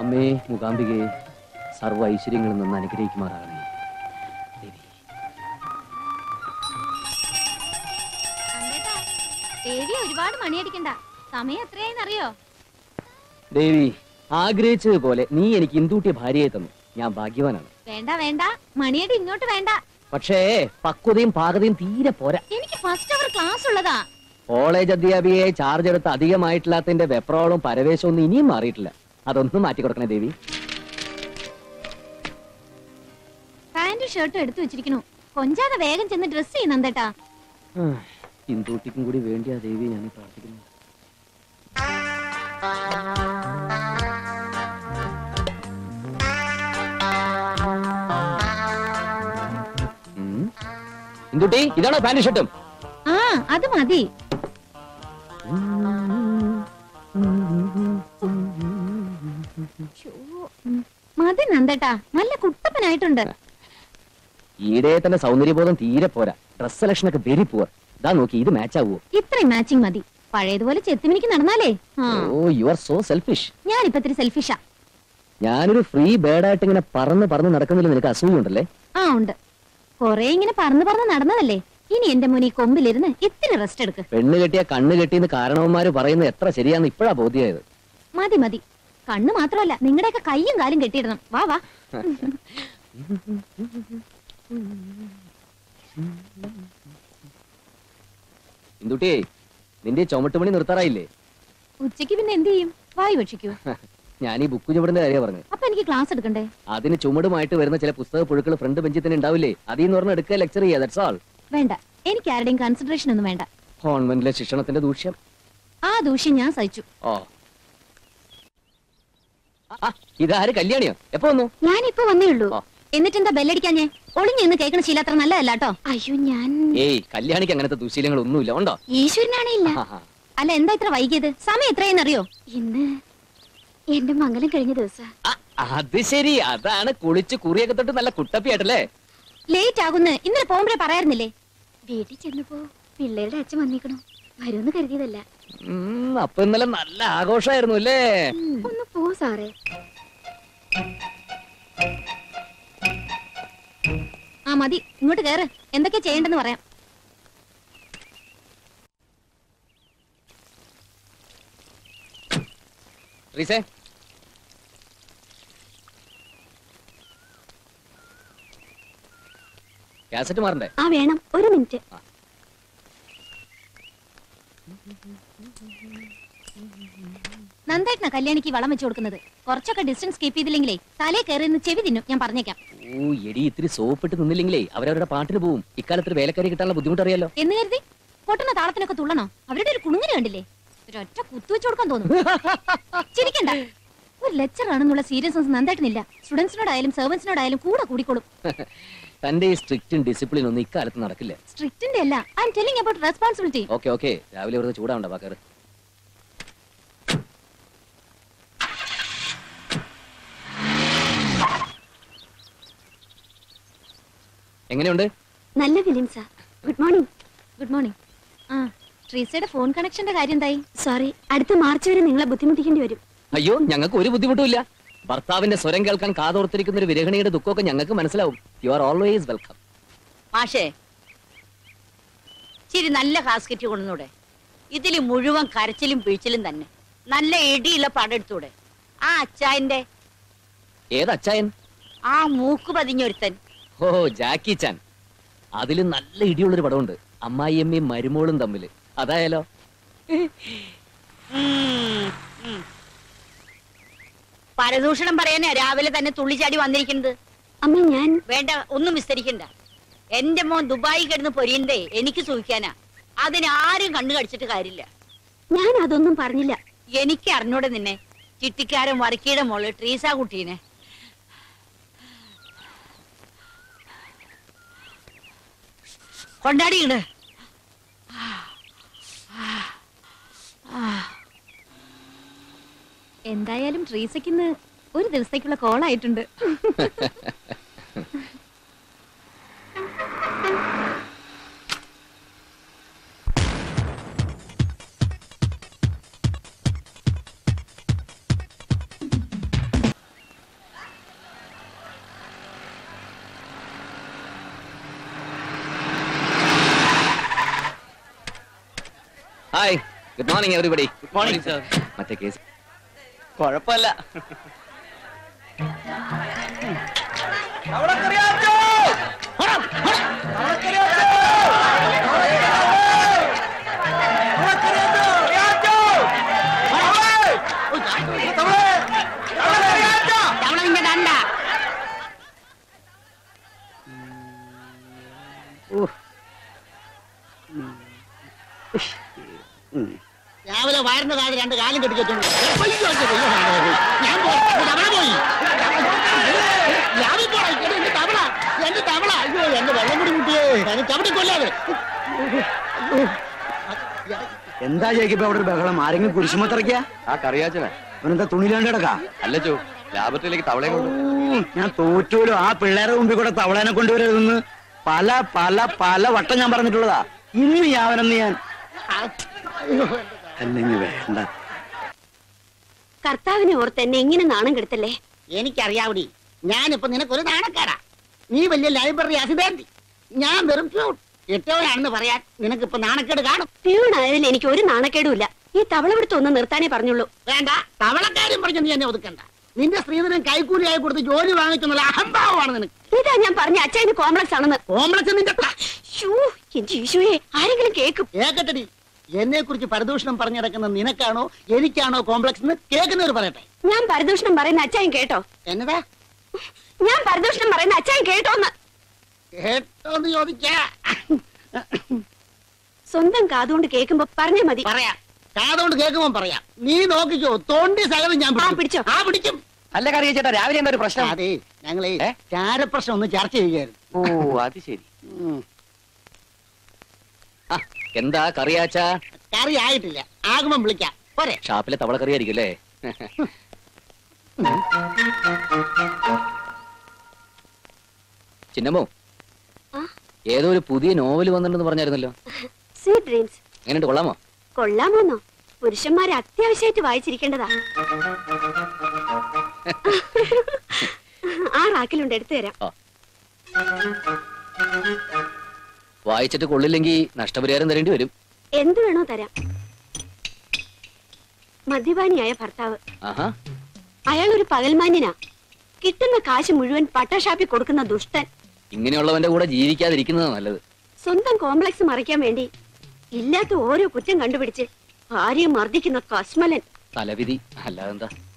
അമ്മേ മുഖാംബികയെ സർവ്വ ഐശ്വര്യങ്ങളിൽ നിന്ന് അനുഗ്രഹിക്കുമാറാകണേ ദേവി കണ്ടേട്ടാ, ദേവി ഒരുപാട് മണിയടിക്കണ്ട സമയം എത്രയായെന്നറിയോ ദേവി ആഗ്രഹിച്ചതുപോലെ നീ എനിക്ക് ഇന്ദൂട്ടിയ ഭാര്യയെ തന്നു ഞാൻ ഭാഗ്യവാനാണ് വേണ്ട വേണ്ട മണിയടി ഇങ്ങോട്ട് വേണ്ട പക്ഷേ പക്വതയും പാകതയും തീരെ പോരാ എനിക്ക് ഫസ്റ്റ് അവർ ക്ലാസ് ഉള്ളതാ കോളേജ് അധ്യാപികയെ ചാർജ് എടുത്ത് അധികമായിട്ടില്ലാത്തതിന്റെ വെപ്രോളും പരവേശവും ഒന്നും ഇനിയും മാറിയിട്ടില്ല അതൊന്നും മാറ്റി കൊടുക്കണേ ദേവി പാന്റും ഷർട്ടും എടുത്തു വെച്ചിരിക്കണു കൊഞ്ചാതെ വേഗം ചെന്ന് ഡ്രസ് ചെയ്യുന്നേട്ടാ ഇന്ദൂട്ടിക്കും കൂടി വേണ്ടിയാ ദേവി ഞാൻ പ്രാർത്ഥിക്കുന്നു ഉം. ഇന്ദുട്ടി ഇതാണോ പാന്റ് ഷർട്ടും ആ അത് മതി ശ്ശോ, ഉം. മതി നന്ദേട്ടാ നല്ല കുട്ടപ്പനായിട്ടുണ്ട് ഈടെ തന്നെ സൗന്ദര്യബോധം തീരെ പോരാ ഡ്രസ് സെലക്ഷൻ ഒക്കെ വെരി പുവർ ഇതാ നോക്കി ഇത് മാച്ച് ആവുമോ ഇത്രയും മാച്ചിങ് മതി പഴയതുപോലെ ചെത്തിമിനിക്ക് നടന്നാലേ ആ oh you are so selfish ഞാനിപ്പോ ഇത്തിരി സെൽഫിഷാ ഞാനൊരു ഫ്രീ ബേർഡായിട്ട് ഇങ്ങനെ പറന്ന് പറന്ന് നടക്കുന്നില്ല നിനക്ക് അസൂയുണ്ടല്ലേ ആ ഉണ്ട് കൊറേ ഇങ്ങനെ പറന്ന് പറന്ന് നടന്നതല്ലേ ഇനി എന്റെ മുനി കൊമ്പിലിരുന്ന് ഇത്തിരി റെസ്റ്റ് എടുക്ക് പെണ്ണ് കെട്ടിയ കണ്ണ് കെട്ടിയെന്ന് കാരണവന്മാര് പറയുന്നത് എത്ര ശരിയാന്ന് ഇപ്പോഴാ ബോധ്യമായത് മതി മതി കണ്ണ് മാത്രമല്ല നിങ്ങളുടെയൊക്കെ കയ്യും കാലും കെട്ടിയിടണം വാ വാ ഇന്ദുട്ടി നിന്റെ ഈ ചുമട്ടുപണി നിർത്താറായില്ലേ ഉച്ചയ്ക്ക് പിന്നെ എന്ത് ചെയ്യും വായു ഭക്ഷിക്കൂ ഞാൻ ഈ ബുക്ക് ചുമടിന്റെ കാര്യം പറഞ്ഞത് അപ്പൊ എനിക്ക് ക്ലാസ് എടുക്കണ്ടേ അതിന് ചുമടുമായിട്ട് വരുന്ന ചില പുസ്തക പുഴുക്കൾ ഫ്രണ്ട് ബെഞ്ചിൽ തന്നെ ഉണ്ടാവില്ലേ അതിൽ നിന്ന് പറഞ്ഞ എടുക്കുക ലെക്ചർ ചെയ്യുക ദാറ്റ്സ് ആൾ വേണ്ട എനിക്ക് ആരുടെയും കൺസിഡറേഷൻ ഒന്നും വേണ്ട കോൺവെന്റിലെ ശിക്ഷണത്തിന്റെ ദൂഷ്യം ആ ദൂഷ്യം ഞാൻ സഹിച്ചു ഓ ആ, ഇതാര് കല്യാണിയോ എപ്പോ വന്നു ഞാനിപ്പോ വന്നേ ഉള്ളൂ ആ. എന്നിട്ട് എന്താ ബെല്ലടിക്കാഞ്ഞേ ഒളിഞ്ഞു നിന്ന് കേൾക്കണ ശീലം അത്ര നല്ലതല്ല കേട്ടോ അയ്യോ ഞാൻ ഏയ് കല്യാണിക്ക് അങ്ങനത്തെ ദുശീലങ്ങൾ ഒന്നുമില്ല ഉണ്ടോ ഈശ്വരനാണേ ഇല്ല ആഹാ. അല്ല എന്താ ഇത്ര വൈകിയത് സമയം എത്രയെന്നറിയോ ഇന്ന് എന്റെ മംഗലം കഴിഞ്ഞ ദിവസം ആ, അത് ശരി അതാണ് കുളിച്ച് കുറിയൊക്കെ തൊട്ട് നല്ല കുട്ടപ്പിയായിട്ടല്ലേ ലേറ്റ് ആകുന്ന് ഇന്നലെ പോകുമ്പോഴേ പറയാറുന്നില്ലേ വീട്ടിൽ ചെന്നപ്പോ പിള്ളേരുടെ അച്ഛൻ വന്നിക്കണു വരുമെന്ന് കരുതിയതല്ല ഉം, അപ്പൊ ഇന്നലെ നല്ല ആഘോഷമായിരുന്നു അല്ലേ ഒന്ന് പോ സാറേ ആ മതി ഇങ്ങോട്ട് കേറ് എന്തൊക്കെ ചെയ്യണ്ടെന്ന് പറയാം റീസേ കാസറ്റ് മാറണ്ടേ ആ വേണം ഒരു മിനിറ്റ് നന്ദേട്ടനാ കല്യാണിക്ക് വളം വെച്ചു കൊടുക്കുന്നത് കുറച്ചൊക്കെ ഡിസ്റ്റൻസ് കീപ്പ് ചെയ്തില്ലെങ്കിലേ തലേ കയറി നിന്ന് ചെവി തിന്നും ഞാൻ പറഞ്ഞേക്കാം ഓ എടി ഇത്തിരി സോപ്പിട്ട് നിന്നില്ലെങ്കിലേ അവരവരുടെ പാട്ടിന് പോവും ഇക്കാലത്ത് ഒരു വേലക്കാരി കിട്ടാനുള്ള ബുദ്ധിമുട്ടറിയാലോ എന്ന് കരുതി പൊട്ടുന്ന താളത്തിനൊക്കെ തുള്ളണോ അവരുടെ ഒരു കുണുങ്ങിന് കണ്ടില്ലേ ഒരൊറ്റ കുത്തു വെച്ചു കൊടുക്കാൻ തോന്നും ചിരിക്കണ്ട ഒരു ലെക്ചർ ആണെന്നുള്ള സീരിയസ്നെസ് നന്ദേട്ടനില്ല സ്റ്റുഡൻസിനോടായാലും സെർവൻസിനോടായാലും കൂടെ കൂടിക്കോളും തന്റെ ഈ സ്ട്രിക്റ്റും ഡിസിപ്ലിൻ ഒന്നും ഇക്കാലത്ത് നടക്കില്ല സ്ട്രിക്റ്റിന്റെ അല്ല I am telling about responsibility okay okay രാവിലെ വെറുതെ ചൂടാവണ്ട വാക്കാറ് എങ്ങനെയുണ്ട് നല്ല ഫിലിംസാ ഗുഡ് മോർണിംഗ് ഗുഡ് മോർണിംഗ് ആ ട്രീസയുടെ ഫോൺ കണക്ഷന്റെ കാര്യം എന്തായി സോറി അടുത്ത മാർച്ച് വരെ നിങ്ങളെ ബുദ്ധിമുട്ടിക്കേണ്ടി വരും അയ്യോ ഞങ്ങൾക്ക് ഒരു ബുദ്ധിമുട്ടുമില്ല ഭർത്താവിന്റെ സ്വരം കേൾക്കാൻ കാതോർത്തിരിക്കുന്ന ഒരു വിരഹണിയുടെ ദുഃഖമൊക്കെ ഞങ്ങൾക്ക് മനസ്സിലാവും യു ആർ ഓൾവേസ് വെൽക്കം മാഷേ ചിരി നല്ല കാസ്കറ്റ് കൊണ്ടുവന്നൂടെ ഇതിൽ മുഴുവൻ കരച്ചിലും പിഴിച്ചിലും തന്നെ നല്ല ഇടിയുള്ള പടം എടുത്തൂടെ ആ അച്ചായന്റെ ഏത് അച്ചായൻ ആ മൂക്ക് പതിഞ്ഞൊരുത്തൻ ഓ ജാക്കി ചാൻ അതിൽ നല്ല ഇടിയുള്ളൊരു പടമുണ്ട് അമ്മായിയമ്മയും മരുമോളും തമ്മിൽ അതായാലോ ഉം, ഉം. പരദൂഷണം പറയാനാ രാവിലെ തന്നെ തുള്ളിച്ചാടി വന്നിരിക്കുന്നത് അമ്മ ഞാൻ വേണ്ട ഒന്നും വിസ്തരിക്കണ്ട എന്റെ മോൻ ദുബായി കിടന്ന് പൊരിയണ്ടേ എനിക്ക് സൂഹിക്കാനാ അതിനാരും കണ്ണു കടിച്ചിട്ട് കാര്യമില്ല ഞാൻ അതൊന്നും പറഞ്ഞില്ല എനിക്ക് അറിഞ്ഞൂടെ നിന്നെ ചിട്ടിക്കാരൻ വർക്കിയുടെ മോള് ട്രീസ കുട്ടീനെ കൊണ്ടാടിയുണ്ട് എന്തായാലും ട്രീസയ്ക്കിന്ന് ഒരു ദിവസത്തേക്കുള്ള കോൾ ആയിട്ടുണ്ട് hi good morning everybody morning, sir. മറ്റേ കേസ് കുഴപ്പമില്ല തവളതിന്റെ ദണ്ട രാവിലെ വയറിന്റെ താഴെ രണ്ട് കാലും കെട്ടിക്കെട്ടുണ്ട് ഞാൻ പോയി തവള പോയി രാവിലെ പോടാ ഇങ്ങോട്ട് എന്റെ തവള എന്റെ തവള അയ്യോ എന്റെ വെള്ളം കൂടി മുട്ടിയേ എന്നെ ചവിട്ടി കൊല്ലാതെ എന്താ ജയിക്കിപ്പോ അവിടെ ഒരു ബഹളം ആരെങ്കിലും കുരിശുമത്തിറക്കിയ ആ കറിയാച്ചനാ അവനെന്താ തുണിയിലാണ്ട് കിടക്കാ അല്ല ചോ ലാബറട്ടറിയിലേക്ക് തവളെ കൊണ്ട് ഊ, ഞാൻ തോറ്റോലും ആ പിള്ളേരെ മുമ്പിൽ കൂടെ തവളേനെ കൊണ്ടുവരരുതെന്ന് പല പല പല വട്ടം ഞാൻ പറഞ്ഞിട്ടുള്ളതാ ഇന്ന് ഞാവനെന്ന് ഞാൻ അല്ലെങ്കിൽ വേണ്ട കർത്താവിനെ ഓർത്ത് എന്നെ എങ്ങനെ നാണം കെടുത്തല്ലേ എനിക്കറിയാവടി ഞാനിപ്പോ നിനക്കൊരു നാണക്കാരാ നീ വലിയ ലൈബ്രറി അസിഡാന്റി ഞാൻ വെറും പ്യൂൺ കെട്ടവനാണെന്ന് പറയാൻ നിനക്കിപ്പോ നാണക്കേട് കാണും പ്യൂണായതിൽ എനിക്ക് ഒരു നാണക്കേടുമില്ല ഈ തവളപിടുത്തം ഒന്ന് നിർത്താനേ പറഞ്ഞുള്ളൂ വേണ്ട തവളക്കാര്യം പറഞ്ഞ് നീ എന്നെ ഒതുക്കണ്ട നിന്റെ സ്ത്രീധനം കൈക്കൂലിയായി കൊടുത്ത് ജോലി വാങ്ങിച്ചെന്നുള്ള അഹംഭാവമാണ് നിനക്ക് ഇതാ ഞാൻ പറഞ്ഞ അച്ഛന് കോംപ്ലക്സ് ആണെന്ന് കോംപ്ലക്സ് നിന്റെ ത- ശ്ശൂ, എന്റെ ഈശോയെ ആരെങ്കിലും കേക്കും കേക്കട്ടടി എന്നെ കുറിച്ച് പരദൂഷണം പറഞ്ഞു നടക്കുന്ന നിനക്കാണോ എനിക്കാണോ കോംപ്ലക്സ് എന്ന് കേൾക്കുന്നവർ പറയട്ടെ ഞാൻ പരദൂഷണം പറയുന്ന അച്ഛൻ കേട്ടോ എന്നതാ ഞാൻ പരദൂഷണം പറയുന്ന അച്ഛൻ കേട്ടോന്ന് കേട്ടോന്ന് ചോദിക്കാ സ്വന്തം കാതുകൊണ്ട് കേൾക്കുമ്പോ പറഞ്ഞാ മതി പറയാം കാതുകൊണ്ട് കേൾക്കുമ്പോ പറയാം നീ നോക്കിക്കോ തോണ്ടി സകലം ഞാൻ ആ, പിടിച്ചോ. ആ പിടിക്കും അല്ല കറിയാച്ചേട്ടാ രാവിലെ എന്താ ഒരു പ്രശ്നം അതെ ഞങ്ങളെ ഏ? ചാരപ്രശ്നം ഒന്ന് ചർച്ച ചെയ്യുകയായിരുന്നു ഓ അത് ശരി ഉം. ആ, എന്താ കറിയാച്ച കറി ആയിട്ടില്ല ആകുമ്പം വിളിക്കാം പോരെ ഷാപ്പിലെ തവള കറി ആയിരിക്കും അല്ലേ ചിന്നമ്മോ ആ? ഏതോ ഒരു പുതിയ നോവൽ വന്നിട്ടുണ്ടെന്ന് പറഞ്ഞായിരുന്നല്ലോ സ്വീറ്റ് ഡ്രീംസ് എങ്ങനെയുണ്ട് കൊള്ളാമോ കൊള്ളാമോന്നോ പുരുഷന്മാരെ അത്യാവശ്യമായിട്ട് വായിച്ചിരിക്കേണ്ടതാ ആ റാക്കിലുണ്ട് എടുത്തു തരാം വായിച്ചിട്ട് കൊള്ളില്ലെങ്കിൽ നഷ്ടപരിഹാരം തരേണ്ടി വരും എന്ത് വേണോ തരാം മദ്യപാനിയായ ഭർത്താവ് ആഹാ അയാൾ ഒരു പകൽമാന്യനാ കിട്ടുന്ന കാശ് മുഴുവൻ പട്ടാഷാപ്പിൽ കൊടുക്കുന്ന ദുഷ്ടൻ ഇങ്ങനെയുള്ളവന്റെ കൂടെ ജീവിക്കാതിരിക്കുന്നത് നല്ലത് സ്വന്തം കോംപ്ലക്സ് മറയ്ക്കാൻ വേണ്ടി ഇല്ലാത്ത ഓരോ കുറ്റം കണ്ടുപിടിച്ച് ഭാര്യയെ മർദ്ദിക്കുന്ന കസ്മലൻ തലവിധി അല്ലാതെന്താ